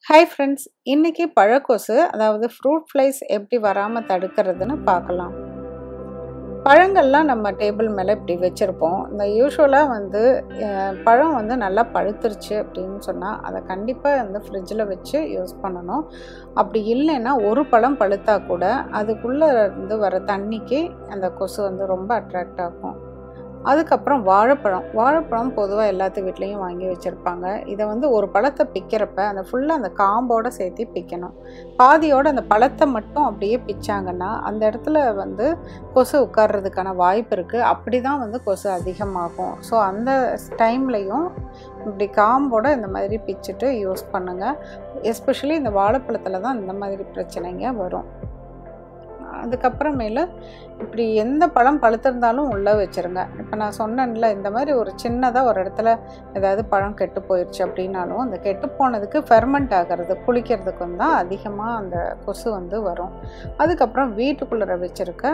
hi friends இன்னைக்கு பழக்கொசு அதாவது fruit flies எப்படி வராமல் தடுக்கிறதுன்னு பார்க்கலாம் பழங்கள்லாம் நம்ம டேபிள் மேலே இப்படி வச்சுருப்போம் இந்த யூஸ்வலாக வந்து அஹ், பழம் வந்து நல்லா பழுத்துருச்சு அப்படின்னு சொன்னால் அதை கண்டிப்பாக வந்து ஃப்ரிட்ஜில் வச்சு யூஸ் பண்ணணும் அப்படி இல்லைன்னா ஒரு பழம் பழுத்தா கூட அதுக்குள்ளே இருந்து வர தண்ணிக்கு அந்த கொசு வந்து ரொம்ப அட்ராக்ட் ஆகும் அதுக்கப்புறம் வாழைப்பழம் வாழைப்பழம் பொதுவாக எல்லாத்து வீட்லேயும் வாங்கி வச்சுருப்பாங்க இதை வந்து ஒரு பழத்தை பிக்கிறப்ப அந்த ஃபுல்லாக அந்த காம்போட சேர்த்து பிக்கணும் பாதியோட அந்த பழத்தை மட்டும் அப்படியே பிச்சாங்கன்னா அந்த இடத்துல வந்து கொசு உட்கார்றதுக்கான வாய்ப்பு இருக்குது அப்படி தான் வந்து கொசு அதிகமாகும் ஸோ அந்த டைம்லையும் இப்படி காம்போட இந்த மாதிரி பிச்சுட்டு யூஸ் பண்ணுங்கள் எஸ்பெஷலி இந்த வாழைப்பழத்தில் தான் இந்த மாதிரி பிரச்சனைங்க வரும் அதுக்கப்புறமேல இப்படி எந்த பழம் பழுத்திருந்தாலும் உள்ளே வச்சுருங்க இப்போ நான் சொன்னேன்ல இந்த மாதிரி ஒரு சின்னதாக ஒரு இடத்துல ஏதாவது பழம் கெட்டு போயிடுச்சு அப்படின்னாலும் அந்த கெட்டு போனதுக்கு ஃபெர்மெண்ட் ஆகிறது புளிக்கிறதுக்கும் தான் அதிகமாக அந்த கொசு வந்து வரும் அதுக்கப்புறம் வீட்டுக்குள்ளே வச்சுருக்க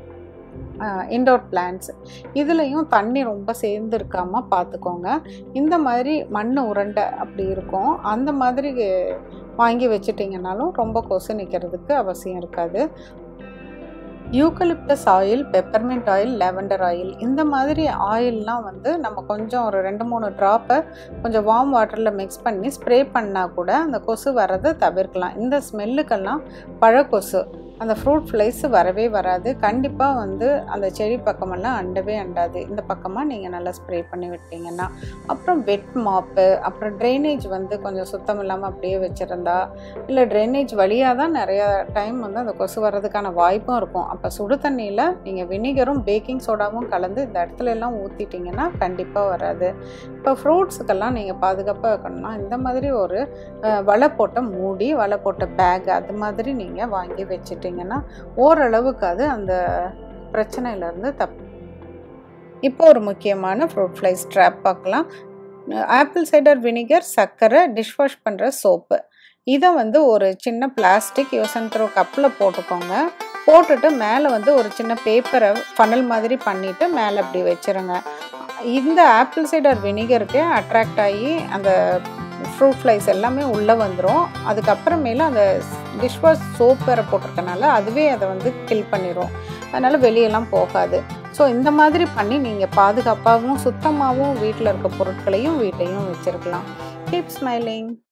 இன்டோர் பிளான்ட்ஸ் இதுலேயும் தண்ணி ரொம்ப சேர்ந்து இருக்காமல் பார்த்துக்கோங்க இந்த மாதிரி மண் உருண்டை அப்படி இருக்கும் அந்த மாதிரி வாங்கி வச்சிட்டிங்கனாலும் ரொம்ப கொசு நிற்கிறதுக்கு அவசியம் இருக்காது eucalyptus oil peppermint oil lavender oil இந்த மாதிரி ஆயில்லாம் வந்து நம்ம கொஞ்சம் ஒரு ரெண்டு மூணு ட்ராப்பை கொஞ்சம் வார்ம் வாட்டரில் மிக்ஸ் பண்ணி ஸ்ப்ரே பண்ணால் கூட அந்த கொசு வர்றதை தவிர்க்கலாம் இந்த ஸ்மெல்லுக்கெல்லாம் பழக்கொசு அந்த ஃப்ரூட் ஃப்ளைஸ் வரவே வராது கண்டிப்பாக வந்து அந்த செடி பக்கமெல்லாம் அண்டவே அண்டாது இந்த பக்கமாக நீங்கள் நல்லா ஸ்ப்ரே பண்ணி விட்டீங்கன்னா அப்புறம் வெட் மாப்பு அப்புறம் ட்ரைனேஜ் வந்து கொஞ்சம் சுத்தம் இல்லாமல் அப்படியே வச்சுருந்தா இல்லை ட்ரைனேஜ் வழியாக தான் நிறையா டைம் வந்து அந்த கொசு வர்றதுக்கான வாய்ப்பும் இருக்கும் அப்போ சுடு தண்ணியில் நீங்கள் வினிகரும் பேக்கிங் சோடாவும் கலந்து இந்த இடத்துல எல்லாம் ஊற்றிட்டிங்கன்னா கண்டிப்பாக வராது இப்போ ஃப்ரூட்ஸுக்கெல்லாம் நீங்கள் பாதுகாப்பாக இருக்கணும்னா இந்த மாதிரி ஒரு அஹ், வலை போட்ட மூடி வலை போட்ட பேக் அது மாதிரி நீங்கள் வாங்கி வச்சிட்டிங்கன்னா ஓரளவுக்கு அது அந்த பிரச்சனையிலேருந்து தப்பு இப்போ ஒரு முக்கியமான ஃப்ரூட் ஃப்ளைஸ் ட்ராப் பார்க்கலாம் ஆப்பிள் சைடர் வினிகர் சர்க்கரை டிஷ் வாஷ் பண்ணுற சோப்பு இதை வந்து ஒரு சின்ன பிளாஸ்டிக் யூசன் த்ரோ கப்பில் போட்டுக்கோங்க போட்டுட்டு மேலே வந்து ஒரு சின்ன பேப்பரை ஃபனல் மாதிரி பண்ணிவிட்டு மேலே அப்படி வச்சுருங்க இந்த ஆப்பிள் சைடர் வினிகருக்கு அட்ராக்ட் ஆகி அந்த ஃப்ரூட் ஃப்ளைஸ் எல்லாமே உள்ளே வந்துடும் அதுக்கப்புறமேல அந்த டிஷ்வாஷ் சோப் வேறு போட்டிருக்கனால அதுவே அதை வந்து கில் பண்ணிடும் அதனால் வெளியெல்லாம் போகாது ஸோ இந்த மாதிரி பண்ணி நீங்கள் பாதுகாப்பாகவும் சுத்தமாகவும் வீட்டில் இருக்க பொருட்களையும் வீட்டையும் வச்சுருக்கலாம் கீப் ஸ்மைலிங்